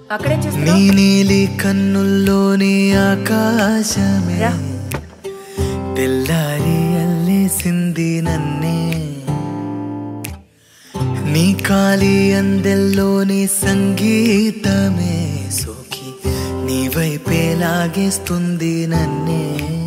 అక్కడేం నీ చేస్తున్నావు నీలి కన్నుల్లోని ఆకాశమే రా. తెల్లారి అల్లేసింది నన్నే నీ కాలి అందెల్లోని సంగీతమే సోకి నీ వైపే లాగేస్తుంది నన్నే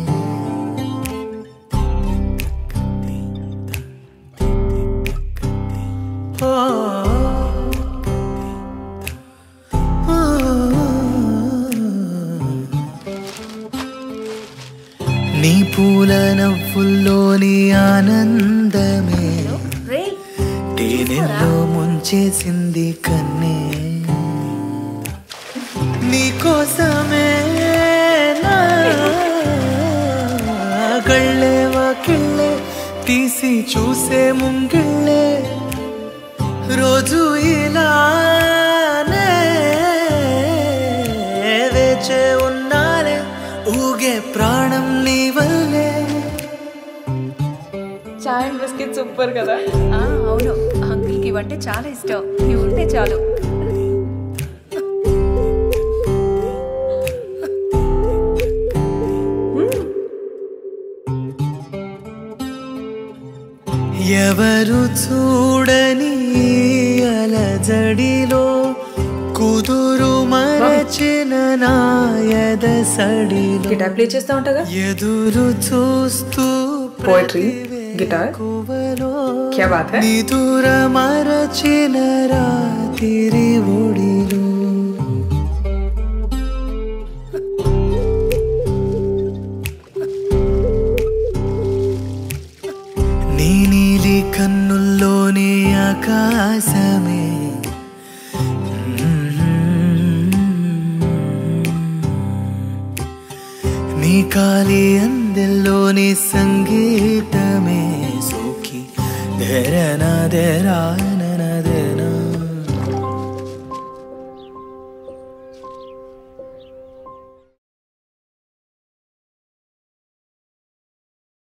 నీ పూల నవ్వుల్లోని ఆనందమే రే తేనెల్లో ముంచేసింది కన్నే నీకోసమే నా కళ్ళే వాకిళ్ళే తీసి చూసే ముంగిళ్ళే రోజు ఇలానే వేచే ఉన్నాలే ఊగే ప్రాణం నీ వల్లే చాయ్ అండ్ బిస్కెట్ సూపర్ కదా ఆ, అవును అంకుల్కి ఇవంటే చాలా ఇష్టం ఇవి ఉంటే చాలు ఎవరు చూడని అలజడిలో కుదురు మరచిన నాయద సడిలో గిటార్ ప్లే చేస్తా ఉంటాగా ఎదురు చూస్తూ Poetry, guitar. కువలో క్యా బాత్ హై నిదుర మరచిన రాతిరి ఒడిలో నీ నీలి కన్నుల్లోని ఆకాశమే నీ కాలి అందెల్లోని సంగీతమే సోకి ధరణ ధరా